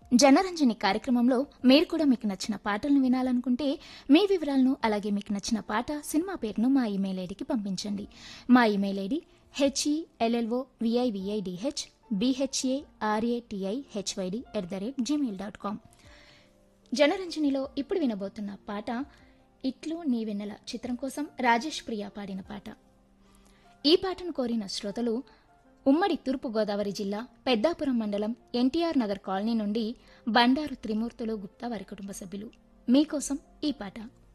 జనరంజని కార్యక్రమంలో మీరు కూడా మీకు నచ్చిన పాటలను వినాలనుకుంటే మీ వివరాలను అలాగే మీకు నచ్చిన పాట సినిమా పేరును మా ఇమెయిల్ ఐడికి పంపించండి మా email ID H E L L O V I V I D H B H A R A T I H Y D at the rate gmail dot com జనరంజనిలో ఇప్పుడు వినబోతున్న పాట ఇట్లు నీ వెన్నెల చిత్రం కోసం రాజేష్ ప్రియా పాడిన పాట ఈ పాటను కోరిన శ్రోతలు ఉమ్మడి తూర్పుగోదావరి జిల్లా పెద్దాపురం మండలం ఎన్టీఆర్ నగర్ కాలనీ నుండి బండారు త్రిమూర్తులు గుప్తా వారి కుటుంబ సభ్యులు మీకోసం ఈ పాట